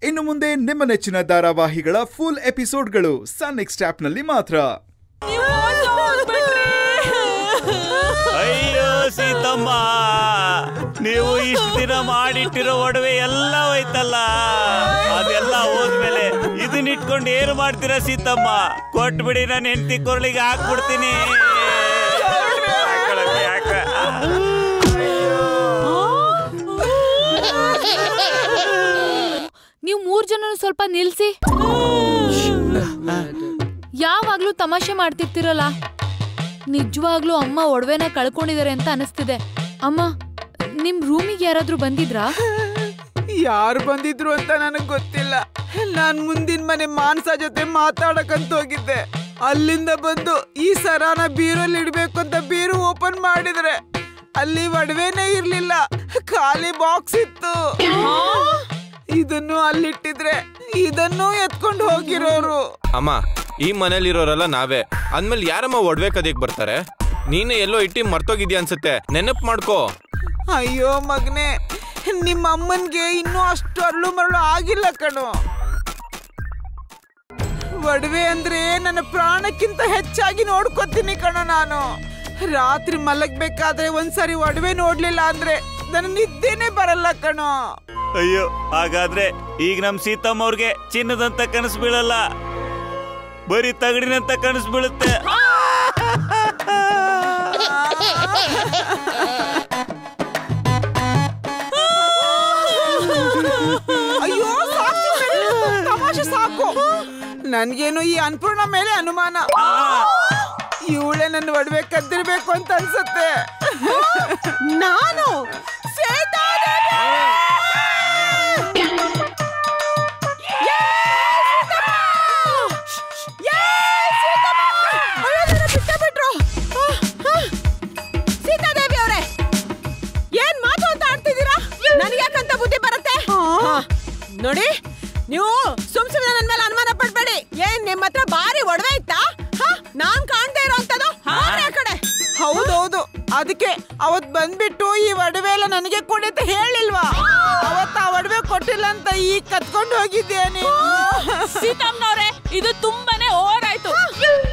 ಇನ್ನು ಮುಂದೆ ನಿಮ್ಮ ನೆಚ್ಚಿನ ಧಾರಾವಾಹಿಗಳ ಫುಲ್ ಎಪಿಸೋಡ್ಗಳು ಸನ್ ನೆಕ್ಸ್ಟ್ ಆಪ್ನಲ್ಲಿ ಮಾತ್ರ ಅಯ್ಯೋ ಸೀತಮ್ಮ ನೀವು ಇಷ್ಟು ದಿನ ಮಾಡಿಟ್ಟಿರೋ ಒಡವೆ ಎಲ್ಲ ಹೋಯ್ತಲ್ಲ ಅದೆಲ್ಲ ಹೋದ್ಮೇಲೆ ಇದನ್ನ ಇಟ್ಕೊಂಡು ಏನು ಮಾಡ್ತೀರಾ ಸೀತಮ್ಮ ಕೊಟ್ಬಿಡಿ ನಾನು ಹೆಂಡತಿ ಕೊರಳಿಗೆ ಹಾಕ್ಬಿಡ್ತೀನಿ ಹಾಕೊಳಕ್ಕೆ ಯಾಕ? ನೀವು ಮೂರ್ ಜನ ಸ್ವಲ್ಪ ನಿಲ್ಸಿ ಯಾವಾಗ್ಲೂ ತಮಾಷೆ ಮಾಡ್ತಿರ್ತಿರಲ್ಲ ನಿಜವಾಗ್ಲೂ ಅಮ್ಮ ಒಡವೆನ ಕಳ್ಕೊಂಡಿದ್ದಾರೆ ಅಂತ ಅನಿಸ್ತಿದೆ ಅಮ್ಮ ನಿಮ್ ರೂಮಿಗೆ ಯಾರಾದ್ರೂ ಬಂದಿದ್ರಾ ಯಾರು ಬಂದಿದ್ರು ಅಂತ ನನಗ್ ಗೊತ್ತಿಲ್ಲ ನಾನ್ ಮುಂದಿನ ಮನೆ ಮಾನ್ಸ ಜೊತೆ ಮಾತಾಡಕಂತ ಹೋಗಿದ್ದೆ ಅಲ್ಲಿಂದ ಬಂದು ಈ ಸರಾನ ಬೀರಲ್ಲಿ ಇಡ್ಬೇಕು ಅಂತ ಬೀರು ಓಪನ್ ಮಾಡಿದ್ರೆ ಅಲ್ಲಿ ಒಡವೆನೇ ಇರ್ಲಿಲ್ಲ ಖಾಲಿ ಬಾಕ್ಸ್ ಇತ್ತು ಇದನ್ನು ಅಲ್ಲಿಟ್ಟಿದ್ರೆ ಇದನ್ನು ಎತ್ಕೊಂಡು ಹೋಗಿರೋರು ಅಮ್ಮ ಈ ಮನೇಲಿರೋರೆಲ್ಲ ನಾವೇ ಅಂದ್ಮೇಲೆ ಯಾರಮ್ಮ ಒಡ್ವೆ ಕದಿಯಕ್ ಬರ್ತಾರೆ ನೀನೇ ಎಲ್ಲೋ ಇಟ್ಟಿ ಮರ್ತೋಗಿದ್ಯಾ ಅನ್ಸುತ್ತೆ ನೆನಪು ಮಾಡ್ಕೋ ಅಯ್ಯೋ ಮಗನೇ ನಿಮ್ಮ ಅಮ್ಮನ್ಗೆ ಇನ್ನೂ ಅಷ್ಟು ಅರಳು ಮರಳು ಆಗಿಲ್ಲ ಕಣೋ ಒಡವೆ ಅಂದ್ರೆ ನನ್ನ ಪ್ರಾಣಕ್ಕಿಂತ ಹೆಚ್ಚಾಗಿ ನೋಡ್ಕೊತೀನಿ ಕಣೋ ನಾನು ರಾತ್ರಿ ಮಲಗ್ಬೇಕಾದ್ರೆ ಒಂದ್ಸರಿ ಒಡವೆ ನೋಡ್ಲಿಲ್ಲ ಅಂದ್ರೆ ನನ್ನ ನಿದ್ದೆನೆ ಬರಲ್ಲ ಕಣೋ ಅಯ್ಯೋ ಹಾಗಾದ್ರೆ ಈಗ ನಮ್ ಸೀತಮ್ಮ ಅವ್ರಿಗೆ ಚಿನ್ನದಂತ ಕನಸು ಬೀಳಲ್ಲ ಬರೀ ತಗಡಿನಂತ ಕನಸು ಬೀಳುತ್ತೆ ಅಯ್ಯೋ ಸಾಕು ಸುಮ್ನಿರು. ತಮಾಷೆ ಸಾಕು ನನ್ಗೇನು ಈ ಅನ್ಪೂರ್ಣ ಮೇಲೆ ಅನುಮಾನ ಇವಳೆ ನನ್ನ ಒಡವೆ ಕದ್ದಿರ್ಬೇಕು ಅಂತ ಅನ್ಸತ್ತೆ ನಾನು ಸೀತಾದೇವಿ ಅವರೇ ಏನ್ ಮಾತು ಅಂತ ಆಡ್ತಿದ್ದೀರಾ ನನಗೆ ಯಾಕಂತ ಬುದ್ಧಿ ಬರುತ್ತೆ ಹಾ, ನೋಡಿ ನೀವು ಸುಮ್ ಸುಮ್ಮನೆ ನನ್ನ ಮೇಲೆ ಅನುಮಾನ ಪಡ್ಬೇಡಿ ಏನ್ ನಿಮ್ಮ ಹತ್ರ ಭಾರಿ ಒಡವೆ ಇತ್ತಾ ಹಾ, ನಾನ್ ಕಾಣ್ದೇ ಇರೋಂಥದ್ದು ಹೋಗ್ರಿ ಆ ಕಡೆ ಹೌದೌದು ಅದಕ್ಕೆ ಅವತ್ ಬಂದ್ಬಿಟ್ಟು ಈ ಒಡವೆ ಎಲ್ಲ ನನಗೆ ಕೊಡಿ ಅಂತ ಹೇಳಿಲ್ವಾ ಅವತ್ತ ಆ ಒಡವೆ ಕೊಟ್ಟಿಲ್ಲ ಅಂತ ಈಗ ಕತ್ಕೊಂಡು ಹೋಗಿದ್ದೇನೆ ಸೀತಮ್ಮನವ್ರೆ ಇದು ತುಂಬಾನೇ ಓವರ್ ಆಯ್ತು